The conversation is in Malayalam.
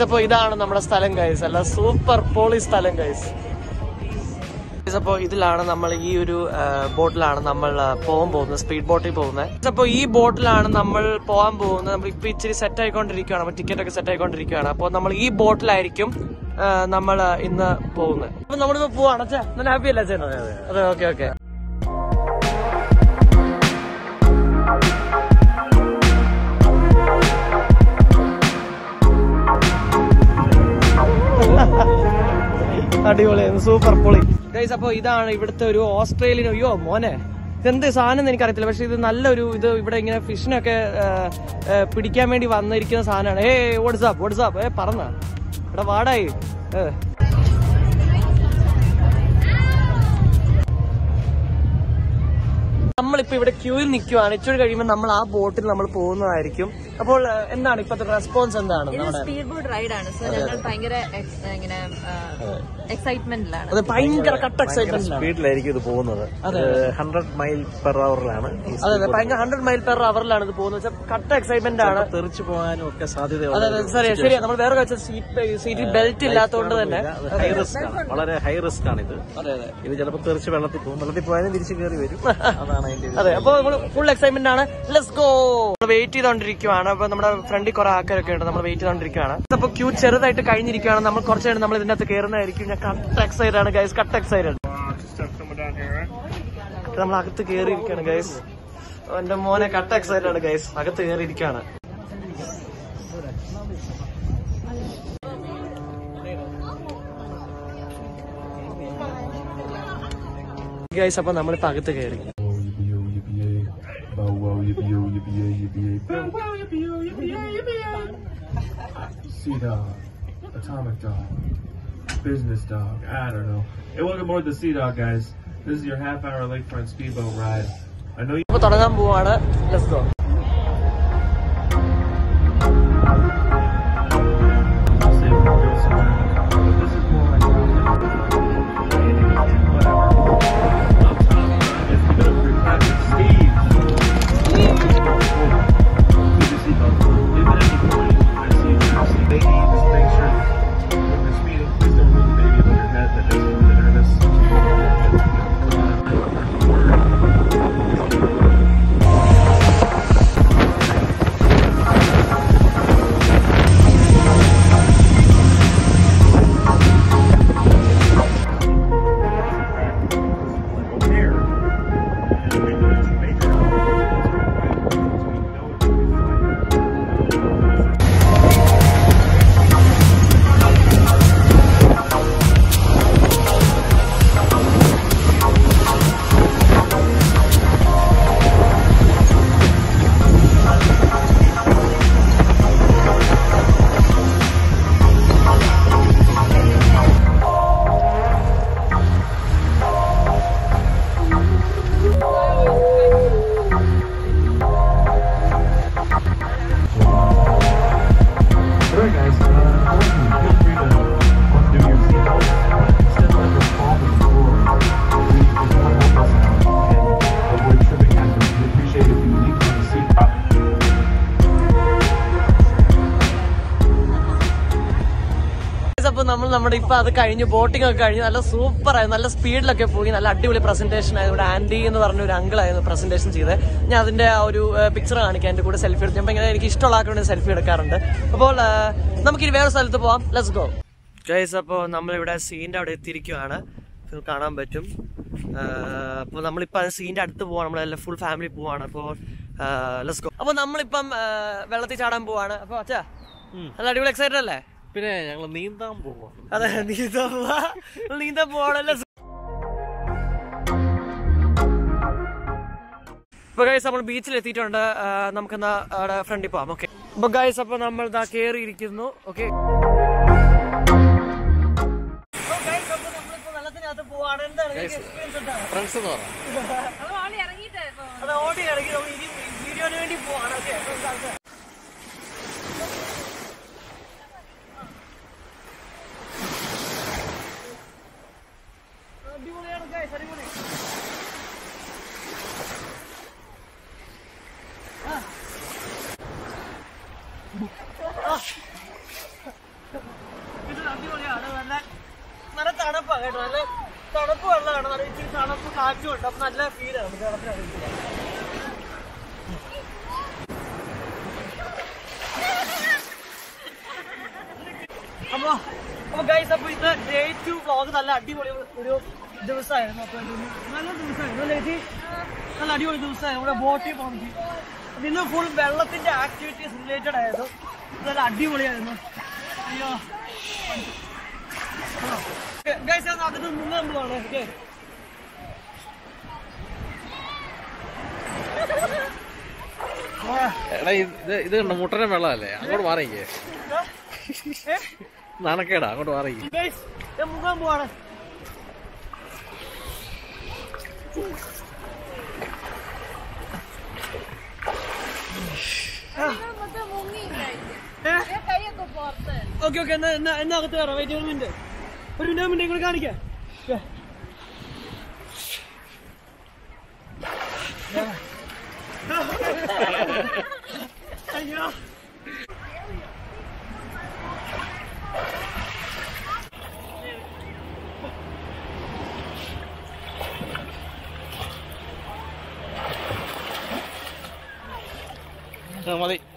അപ്പൊ ഇതാണ് നമ്മുടെ സ്ഥലം ഗൈസ് അല്ല സൂപ്പർ പോളി സ്ഥലം ഗൈസ് അപ്പോൾ ഇതിലാണ് നമ്മൾ ഈ ഒരു ബോട്ടിലാണ് നമ്മൾ ആ, പോകാൻ പോകുന്നത് സ്പീഡ് ബോട്ടിൽ പോകുന്നത് അപ്പോൾ ഈ ബോട്ടിലാണ് നമ്മൾ പോകാൻ പോകുന്നത് നമ്മൾ ഇപ്പൊ ഇച്ചിരി സെറ്റ് ആയിക്കൊണ്ടിരിക്കുകയാണ് അപ്പോൾ ടിക്കറ്റ് ഒക്കെ സെറ്റ് ആയിക്കൊണ്ടിരിക്കുകയാണ് അപ്പോൾ നമ്മൾ ഈ ബോട്ടിലായിരിക്കും നമ്മൾ ഇന്ന് പോകുന്നത് അപ്പൊ നമ്മളിപ്പോ പോവാണ് അച്ഛാ നല്ല ഹാപ്പി അല്ലേ അച്ഛൻ അതെ ഓക്കെ ഓക്കെ അടിപൊളിയായിരുന്നു സൂപ്പർ പൊളി ഗൈസ് അപ്പൊ ഇതാണ് ഇവിടുത്തെ ഒരു ഓസ്ട്രേലിയൻ അയ്യോ മോനെ ഇതെന്ത് സാധനം എന്ന് എനിക്കറിയത്തില്ല പക്ഷെ ഇത് നല്ലൊരു ഇത് ഇവിടെ ഇങ്ങനെ ഫിഷിനൊക്കെ ആ, ആ, പിടിക്കാൻ വേണ്ടി വന്നിരിക്കുന്ന സാധനമാണ് ഏ വാട്സാപ്പ് വാട്സാപ്പ് ഏ പറഞ്ഞ ഇവിടെ വാടായി ഏ. നമ്മളിപ്പോ ഇവിടെ ക്യൂവിൽ നിൽക്കുവാണ് ഇച്ചിരി കഴിയുമ്പോൾ നമ്മൾ ആ ബോട്ടിൽ നമ്മൾ പോകുന്നതായിരിക്കും അപ്പോൾ ആ, എന്താണ് ഇപ്പത്തെ റെസ്പോൺസ് എന്താണ് ഇത് നമ്മുടെ സ്പീഡ് ബോട്ട് റൈഡ് ആണ് സോ ഞങ്ങൾ ഭയങ്കര ex- ഇങ്ങനെ എക്സൈറ്റ്മെന്റിലാണ് അത് ഭയങ്കര കട്ട് എക്സൈറ്റ്മെന്റ് സ്പീഡിലായിരിക്കും ഇത് പോകുന്നത് ഹൺഡ്രഡ് മൈൽ പെർ അവറിലാണ് അതെ അതെ ഭയങ്കര ഹൺഡ്രഡ് മൈൽ പെർ അവറിലാണ് ഇത് പോകുന്നത് വെച്ചാൽ കട്ട എക്സൈറ്റ്മെന്റ് ആണ് തെറിച്ചു പോകാനും ഒക്കെ അതെ സാധ്യതയുള്ള അതെ ശരിയാ ശരിയാ നമ്മൾ വേറെ വെച്ച സീറ്റ് സീറ്റിൽ ബെൽറ്റ് ഇല്ലാത്തതുകൊണ്ട് തന്നെ ഹൈ റിസ്ക് ആണ് വളരെ ഹൈ റിസ്ക് ആണ് ഇത് അതെ അതെ ഇത് ചിലപ്പോൾ തെറിച്ച് വെള്ളത്തിൽ പോകും വെള്ളത്തിൽ പോയാലും തിരിച്ച് കയറി വരും അതാണ് അതിന്റെ ഒരു- അതെ അപ്പൊ നമ്മൾ ഫുൾ എക്സൈറ്റ്മെന്റ് ആണ് ലെറ്റ്സ് ഗോ വെയിറ്റ് ചെയ്തോണ്ടിരിക്കുവാണ് അപ്പൊ നമ്മുടെ ഫ്രണ്ടിൽ കുറെ ആൾക്കാരൊക്കെ ഉണ്ട് നമ്മൾ വെയിറ്റ് ചെയ്തോണ്ടിരിക്കുകയാണ് അപ്പൊ ക്യൂ ചെറുതായിട്ട് കഴിഞ്ഞിരിക്കുകയാണ് നമ്മൾ കുറച്ച് കഴിഞ്ഞ് നമ്മൾ ഇതിന്റെ അകത്ത് കയറുന്നതായിരിക്കും ഞാൻ കട്ട് എക്സൈറ്റഡ് ആണ് ഗൈസ് കട്ട് എക്സൈറ്റഡ് നമ്മൾ അകത്ത് കയറിയിരിക്കുകയാണ് ഗൈസ് എന്റെ മോനെ കട്ട് എക്സൈറ്റഡ് ആണ് ഗൈസ് അകത്ത് കയറിയിരിക്കുകയാണ് ഗൈസ് അപ്പൊ നമ്മളിപ്പോ അകത്ത് കയറി Bow wow yippee yo yippee yay yippee yay. Bow wow yippee yo yippee yay yippee yay. Sea dog, atomic dog, business dog. I don't know. Hey, welcome aboard the Sea Dog, guys. This is your half-hour lakefront speedboat ride. I know you. ഇപ്പൊ തുടങ്ങാൻ പോവാണ് let's go say we're gonna go somewhere, but this is more like whatever. I'm Tommy. It's the bit of free private Steve. Keep your seatbelt. If at any point I see you see baby, just make sure when you're speeding, please don't move the baby above your head. That does move the nervous. There. And we do it to make it. We know it's gonna be fine. Alright guys, uh, feel free to undo your seatbelt. Instead let her fall to the floor. We just want to help us out and avoid tripping hazards. We appreciate if you leave from the seat. അപ്പൊ നമ്മൾ നമ്മുടെ ഇപ്പൊ അത് കഴിഞ്ഞ് ബോട്ടിംഗ് ഒക്കെ കഴിഞ്ഞ് നല്ല സൂപ്പർ ആയിരുന്നു നല്ല സ്പീഡിലൊക്കെ പോയി നല്ല അടിപൊളി പ്രസന്റേഷൻ ആയിരുന്നു ഇവിടെ ആന്റി എന്ന് പറഞ്ഞ ഒരു അങ്കിൾ ആയിരുന്നു പ്രസന്റേഷൻ ചെയ്ത് ഞാൻ അതിന്റെ ആ ഒരു പിക്ചർ കാണിക്കാൻ എന്റെ കൂടെ സെൽഫി എടുത്ത് ഞാൻ ഇങ്ങനെ എനിക്ക് ഇഷ്ടമുള്ള ആൾക്കാരുടെ സെൽഫി എടുക്കാറുണ്ട് അപ്പോൾ ആ, നമുക്കിനി വേറെ സ്ഥലത്ത് പോവാം ലെറ്റ്സ് ഗോ ഗൈസ് അപ്പോൾ നമ്മളിവിടെ സീൻ്റെ അവിടെ എത്തിയിരിക്കുവാണ് നിങ്ങൾക്ക് കാണാൻ പറ്റും അപ്പോൾ നമ്മളിപ്പോൾ സീൻ്റെ അടുത്ത് പോവാണ് നമ്മളെല്ലാം ഫുൾ ഫാമിലി പോവാണ് അപ്പോൾ ലെറ്റ്സ് ഗോ അപ്പോൾ നമ്മളിപ്പം ആ, വെള്ളത്തിൽ ചാടാൻ പോവാണ് അപ്പോൾ അച്ഛാ നല്ല അടിപൊളി എക്സൈറ്റഡ് അല്ലേ പിന്നെ ഞങ്ങൾ നീന്താൻ പോവാം അതെ നീന്താൻ പോവാ നീന്താൻ പോവാണല്ലോ ഇപ്പൊ ഗൈസ് നമ്മൾ ബീച്ചിൽ എത്തിയിട്ടുണ്ട് ആ, നമുക്കെന്നാ അവിടെ ഫ്രണ്ടിൽ പോവാം ഓക്കെ അപ്പൊ ഗൈസ് അപ്പൊ നമ്മൾ ഇതാ കേറിയിരിക്കുന്നു ഓക്കെ വെള്ളത്തിനകത്ത് പോവാണ് എന്താണ് എക്സ്പീരിയൻസ് എന്താണ് ഫ്രണ്ട്സ് എന്ന് പറയാം അത് ഓടി ഇറങ്ങി നമ്മൾ ഇനി വീഡിയോന് വേണ്ടി പോവാണ് ഓക്കെ അടിപൊളിയാണ് ഗൈസ് അടിപൊളി കേട്ടോ നല്ല തണുപ്പ് വെള്ളമാണ് നല്ല ഇച്ചിരി തണുപ്പ് കാറ്റും ഉണ്ട് അപ്പൊ നല്ല ഫീലാണ് നമുക്ക് വെള്ളത്തിനകത്ത് അപ്പൊ അപ്പൊ ഗൈസ് അപ്പൊ ഇത് ഡേ ടു വ്ളോഗ് നല്ല അടിപൊളി ഒരു ദിവസമായിരുന്നു അപ്പൊ ഇത് നല്ല ദിവസമായിരുന്നു അല്ലേ ചേച്ചി നല്ല അടിപൊളി ദിവസമായിരുന്നു ഇവിടെ ബോട്ടിൽ പോകാൻ പറ്റി അപ്പൊ ഇന്ന് ഫുൾ വെള്ളത്തിന്റെ ആക്ടിവിറ്റീസ് റിലേറ്റഡ് ആയിരുന്നു ഇത് നല്ല അടിപൊളിയായിരുന്നു അയ്യോ ഗൈസ് ഞാൻ അതിന് മുന്നേ പോവാണ് ഓക്കെ എടാ ഇത് ഇത് കണ്ടോ മുട്ടനെ വെള്ളമല്ലേ അങ്ങോട്ട് മാറിക്കേ നാണക്കേടാ അങ്ങോട്ട് മാറിക്കേ ഗൈസ് ഞാൻ മുങ്ങാൻ പോവാണ് കൈയൊക്കെ പുറത്ത് ഓക്കെ ഓക്കെ എന്നാ എന്നാ എന്നാ അകത്ത് കയറാം വെയിറ്റ് ഒരു മിനിറ്റ് ഒരു മിനിറ്റ് മിനിറ്റ് കൂടെ കാണിക്കാം Okay. അയ്യോ മതി